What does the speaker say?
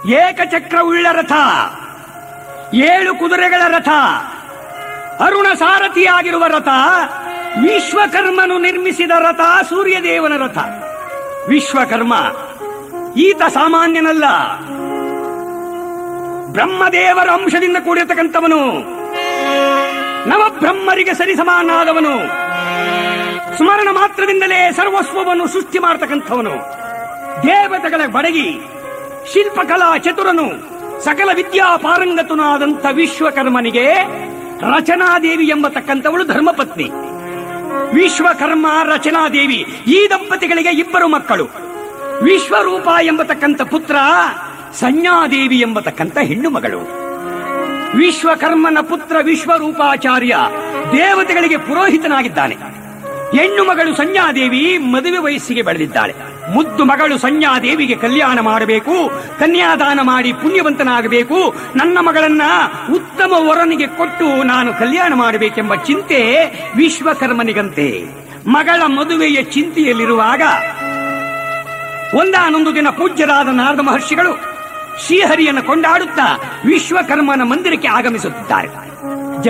ಏಕಚಕ್ರವುಳ್ಳ ರಥ ಏಳು ಕುದುರೆಗಳ ರಥ ಅರುಣ ಸಾರಥಿಯಾಗಿರುವ ರಥ ವಿಶ್ವಕರ್ಮನು ನಿರ್ಮಿಸಿದ ರಥ ಸೂರ್ಯದೇವನ ರಥ ವಿಶ್ವಕರ್ಮ ಈತ ಸಾಮಾನ್ಯನಲ್ಲ ಬ್ರಹ್ಮದೇವರ ಅಂಶದಿಂದ ಕೂಡಿರತಕ್ಕಂಥವನು ನವಬ್ರಹ್ಮರಿಗೆ ಸರಿಸಮಾನಾದವನು ಸ್ಮರಣ ಮಾತ್ರದಿಂದಲೇ ಸರ್ವಸ್ವವನ್ನು ಸೃಷ್ಟಿ ಮಾಡತಕ್ಕಂಥವನು ದೇವತೆಗಳ ಬಡಗಿ ಶಿಲ್ಪಕಲಾ ಚತುರನು ಸಕಲ ವಿದ್ಯಾ ಪಾರಂಗತನಾದಂಥ ವಿಶ್ವಕರ್ಮನಿಗೆ ರಚನಾದೇವಿ ಎಂಬತಕ್ಕಂಥವಳು ಧರ್ಮಪತ್ನಿ ವಿಶ್ವಕರ್ಮ ರಚನಾದೇವಿ ಈ ದಂಪತಿಗಳಿಗೆ ಇಬ್ಬರು ಮಕ್ಕಳು ವಿಶ್ವರೂಪ ಎಂಬತಕ್ಕಂಥ ಪುತ್ರ ಸಂಜ್ಞಾದೇವಿ ಎಂಬತಕ್ಕಂಥ ಹೆಣ್ಣು ಮಗಳು ವಿಶ್ವಕರ್ಮನ ಪುತ್ರ ವಿಶ್ವರೂಪಾಚಾರ್ಯ ದೇವತೆಗಳಿಗೆ ಪುರೋಹಿತನಾಗಿದ್ದಾನೆ ಹೆಣ್ಣು ಮಗಳು ಸಂಜ್ಞಾದೇವಿ ಮದುವೆ ವಯಸ್ಸಿಗೆ ಬೆಳೆದಿದ್ದಾಳೆ ಮುದ್ದು ಮಗಳು ಸಂಜ್ಞಾದೇವಿಗೆ ಕಲ್ಯಾಣ ಮಾಡಬೇಕು ಕನ್ಯಾದಾನ ಮಾಡಿ ಪುಣ್ಯವಂತನಾಗಬೇಕು ನನ್ನ ಮಗಳನ್ನ ಉತ್ತಮ ವರನಿಗೆ ಕೊಟ್ಟು ನಾನು ಕಲ್ಯಾಣ ಮಾಡಬೇಕೆಂಬ ಚಿಂತೆ ವಿಶ್ವಕರ್ಮನಿಗಂತೆ ಮಗಳ ಮದುವೆಯ ಚಿಂತೆಯಲ್ಲಿರುವಾಗ ಒಂದಾನೊಂದು ದಿನ ಪೂಜ್ಯರಾದ ನಾರದ ಮಹರ್ಷಿಗಳು ಶ್ರೀಹರಿಯನ್ನು ಕೊಂಡಾಡುತ್ತಾ ವಿಶ್ವಕರ್ಮನ ಮಂದಿರಕ್ಕೆ ಆಗಮಿಸುತ್ತಿದ್ದಾರೆ